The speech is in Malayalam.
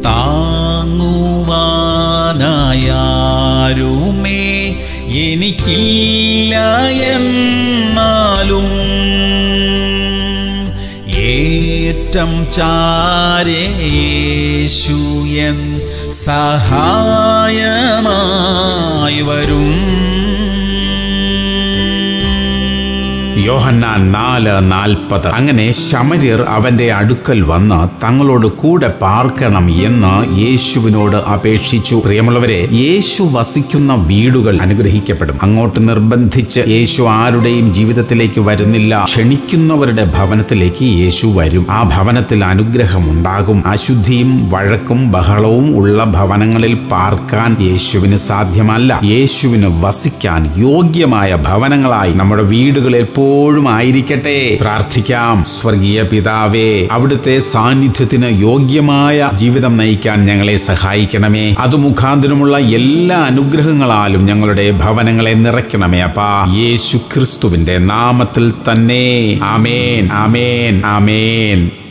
താങ്ങുവാനായാരുമേ എനിക്കില്ല എന്നാലും ഏറ്റം ചാരേശു എൻ സഹായമായി വരും യോഹന്നാൻ നാല് നാൽപ്പത് അങ്ങനെ ശമര്യർ അവന്റെ അടുക്കൽ വന്ന് തങ്ങളോട് കൂടെ പാർക്കണം എന്ന് യേശുവിനോട് അപേക്ഷിച്ചു പ്രിയമുള്ളവരെ യേശു വസിക്കുന്ന വീടുകൾ അനുഗ്രഹിക്കപ്പെടും അങ്ങോട്ട് നിർബന്ധിച്ച് യേശു ആരുടെയും ജീവിതത്തിലേക്ക് വരുന്നില്ല ക്ഷണിക്കുന്നവരുടെ ഭവനത്തിലേക്ക് യേശു വരും ആ ഭവനത്തിൽ അനുഗ്രഹം ഉണ്ടാകും അശുദ്ധിയും വഴക്കും ബഹളവും ഉള്ള ഭവനങ്ങളിൽ പാർക്കാൻ യേശുവിന് സാധ്യമല്ല യേശുവിന് വസിക്കാൻ യോഗ്യമായ ഭവനങ്ങളായി നമ്മുടെ വീടുകൾ എപ്പോഴും ആയിരിക്കട്ടെ പ്രാർത്ഥിക്കാം സ്വർഗീയ പിതാവേ അവിടുത്തെ സാന്നിധ്യത്തിന് യോഗ്യമായ ജീവിതം നയിക്കാൻ ഞങ്ങളെ സഹായിക്കണമേ അത് മുഖാന്തരമുള്ള എല്ലാ അനുഗ്രഹങ്ങളാലും ഞങ്ങളുടെ ഭവനങ്ങളെ നിറയ്ക്കണമേ അപ്പാ യേശു ക്രിസ്തുവിന്റെ നാമത്തിൽ തന്നെ ആമേൻ ആമേൻ ആമേൻ